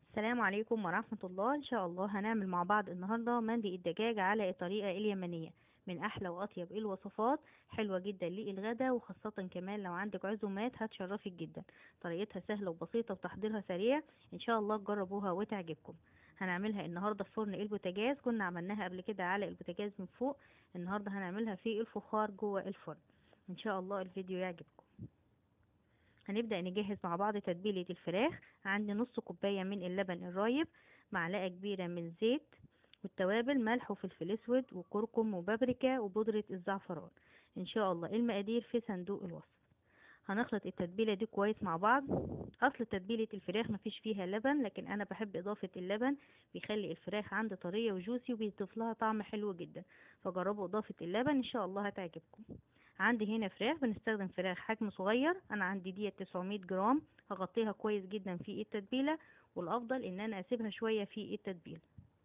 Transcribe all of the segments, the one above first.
السلام عليكم ورحمة الله إن شاء الله هنعمل مع بعض النهاردة مندي الدجاج على الطريقة اليمنية من أحلى وأطيب الوصفات حلوة جدا للغدا وخاصة كمان لو عندك عزومات هتشرفك جدا طريقتها سهلة وبسيطة وتحضيرها سريع إن شاء الله تجربوها وتعجبكم هنعملها النهاردة في فرن البوتاجاز كنا عملناها قبل كده على البوتاجاز من فوق النهاردة هنعملها في الفخار جوه الفرن إن شاء الله الفيديو يعجبكم هنبدأ نجهز مع بعض تتبيلة الفراخ عندي نص كوباية من اللبن الرايب معلقة كبيرة من زيت والتوابل ملح وفلفل اسود وكركم وبابريكا وبودرة الزعفران ان شاء الله المقادير في صندوق الوصف هنخلط التتبيلة دي كويس مع بعض اصل تتبيلة الفراخ مفيش فيها لبن لكن انا بحب اضافة اللبن بيخلي الفراخ عندي طرية وجوسي وبيضيف لها طعم حلو جدا فجربوا اضافة اللبن ان شاء الله هتعجبكم عندي هنا فراخ بنستخدم فراخ حجم صغير انا عندي دي 900 جرام هغطيها كويس جدا في التتبيلة والافضل ان انا اسيبها شوية في التتبيلة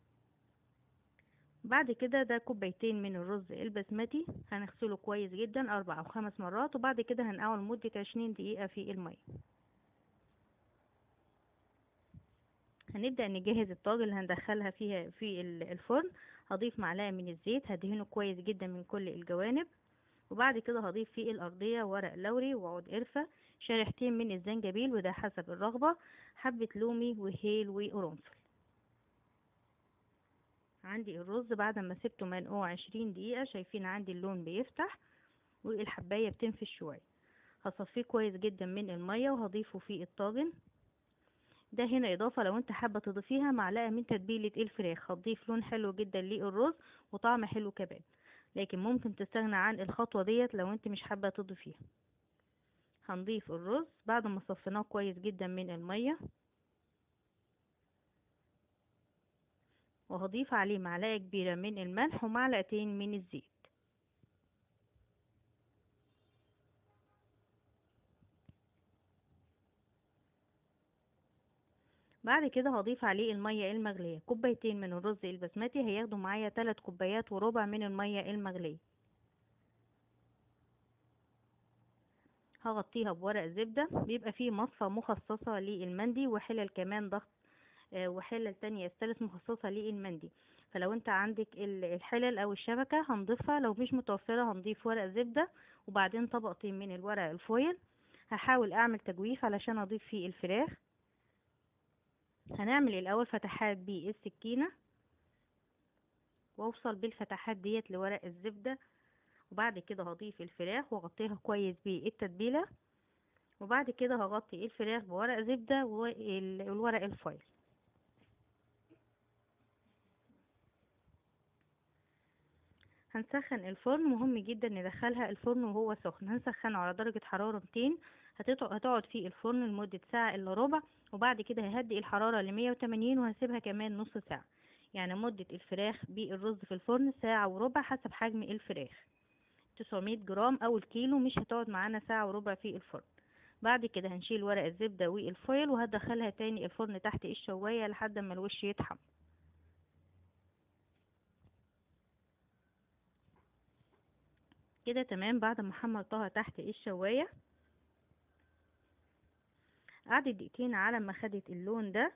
بعد كده ده كوبايتين من الرز البسمتي هنغسله كويس جدا اربع او خمس مرات وبعد كده هنقعه لمدة عشرين دقيقة في المية هنبدأ نجهز الطاجن اللي هندخلها فيها في الفرن هضيف معلقة من الزيت هدهنه كويس جدا من كل الجوانب وبعد كده هضيف فيه الأرضية ورق لوري وعود قرفة شريحتين من الزنجبيل وده حسب الرغبة حبة لومي وهيل وقرنفل عندي الرز بعد ما سبته منقوع عشرين دقيقة شايفين عندي اللون بيفتح والحباية بتنفش شوية هصفيه كويس جدا من المية وهضيفه في الطاجن ده هنا اضافة لو انت حابة تضيفيها معلقة من تتبيلة الفراخ هتضيف لون حلو جدا للرز وطعم حلو كمان لكن ممكن تستغنى عن الخطوة ديت لو انت مش حابة تضيفيها هنضيف الرز بعد ما صفيناه كويس جدا من المية وهضيف عليه معلقة كبيرة من الملح ومعلقتين من الزيت بعد كده هضيف عليه المية المغلية كوبايتين من الرز البسمتي هياخدوا معايا 3 كوبايات وربع من المية المغلية هغطيها بورق زبدة بيبقى فيه مصفى مخصصة للمندي وحلل كمان ضغط وحلل تانية استانلس مخصصة للمندي فلو انت عندك الحلل او الشبكة هنضيفها لو مش متوفرة هنضيف ورق زبدة وبعدين طبقتين من الورق الفويل هحاول اعمل تجويف علشان اضيف فيه الفراخ هنعمل الاول فتحات بالسكينة واوصل بالفتحات ديت لورق الزبدة وبعد كده هضيف الفراخ واغطيها كويس بالتتبيلة وبعد كده هغطي الفراخ بورق زبدة والورق الفويل هنسخن الفرن مهم جدا ندخلها الفرن وهو سخن هنسخنه على درجة حرارة 200 هتقعد في الفرن لمدة ساعة الا ربع وبعد كده ههدي الحرارة ل 180 وهسيبها كمان نص ساعة يعني مدة الفراخ بالرز في الفرن ساعة وربع حسب حجم الفراخ 900 جرام او الكيلو مش هتقعد معانا ساعة وربع في الفرن بعد كده هنشيل ورق الزبدة والفويل وهدخلها تاني الفرن تحت الشواية لحد ما الوش يتحمر كده تمام بعد ما حمرتها تحت الشواية قعدت دقيقتين على ما خدت اللون ده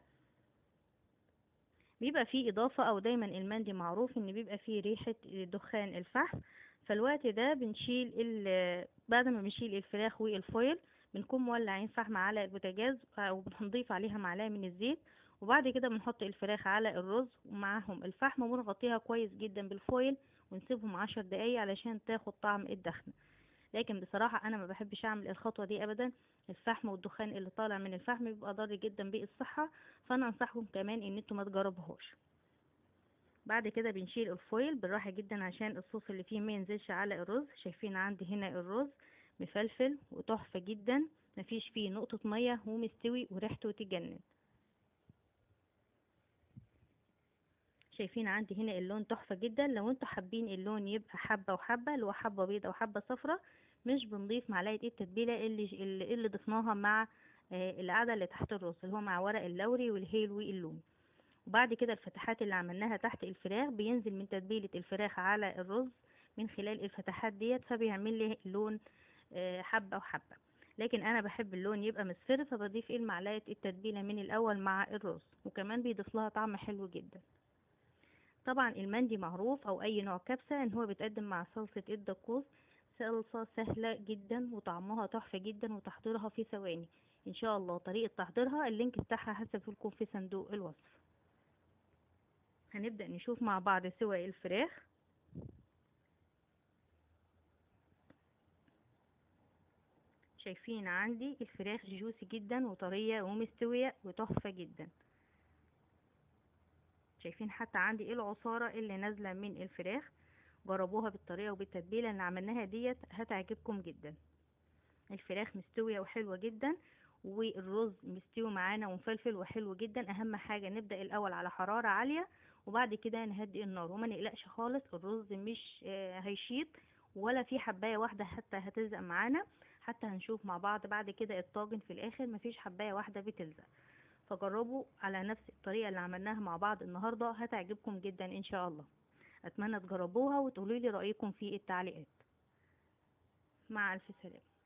بيبقى فيه اضافة او دايما المندي معروف ان بيبقى فيه ريحة دخان الفحم فالوقت ده بنشيل بعد ما بنشيل الفراخ والفويل بنكون مولعين فحم على البوتاجاز وبنضيف عليها معلقة من الزيت وبعد كده بنحط الفراخ على الرز ومعاهم الفحم ونغطيها كويس جدا بالفويل ونسيبهم عشر دقايق علشان تاخد طعم الدخن لكن بصراحة انا ما بحبش اعمل الخطوة دي ابدا الفحم والدخان اللي طالع من الفحم بيبقى ضار جدا بالصحة فانا انصحكم كمان ان انتوا ما تجربوهاش بعد كده بنشيل الفويل بالراحة جدا عشان الصوص اللي فيه ما ينزلش على الرز شايفين عندي هنا الرز مفلفل وتحفة جدا مفيش فيه نقطة مية ومستوي وريحته تجنن شايفين عندي هنا اللون تحفة جدا لو انتوا حابين اللون يبقى حبة وحبة اللي هو حبة بيضة وحبة صفرة مش بنضيف معلقة التتبيلة اللي اللي ضفناها مع القعدة اللي تحت الرز اللي هو مع ورق اللوري والهيل واللوم وبعد كده الفتحات اللي عملناها تحت الفراخ بينزل من تتبيلة الفراخ على الرز من خلال الفتحات ديت فبيعمل لي لون حبة وحبة لكن انا بحب اللون يبقى مصفر فبضيف المعلقه التتبيله من الاول مع الرز وكمان بيضيف لها طعم حلو جدا طبعا المندي معروف او اي نوع كبسه ان هو بيتقدم مع صلصه الدقوس صلصه سهله جدا وطعمها تحفه جدا وتحضيرها في ثواني ان شاء الله طريقه تحضيرها اللينك بتاعها هسيبه لكم في صندوق الوصف هنبدا نشوف مع بعض سوى الفراخ شايفين عندي الفراخ جوسي جدا وطريه ومستويه وتحفه جدا شايفين حتى عندي العصاره اللي نازله من الفراخ جربوها بالطريقه وبالتتبيله اللي عملناها ديت هتعجبكم جدا الفراخ مستويه وحلوه جدا والرز مستوي معانا ومفلفل وحلو جدا اهم حاجه نبدا الاول على حراره عاليه وبعد كده نهدي النار وما نقلقش خالص الرز مش آه، هيشيط ولا في حبايه واحده حتى هتلزق معانا حتى هنشوف مع بعض بعد كده الطاجن في الاخر مفيش حبايه واحده بتلزق فجربوا على نفس الطريقه اللي عملناها مع بعض النهارده هتعجبكم جدا ان شاء الله اتمنى تجربوها وتقولوا لي رايكم في التعليقات مع الف سلامه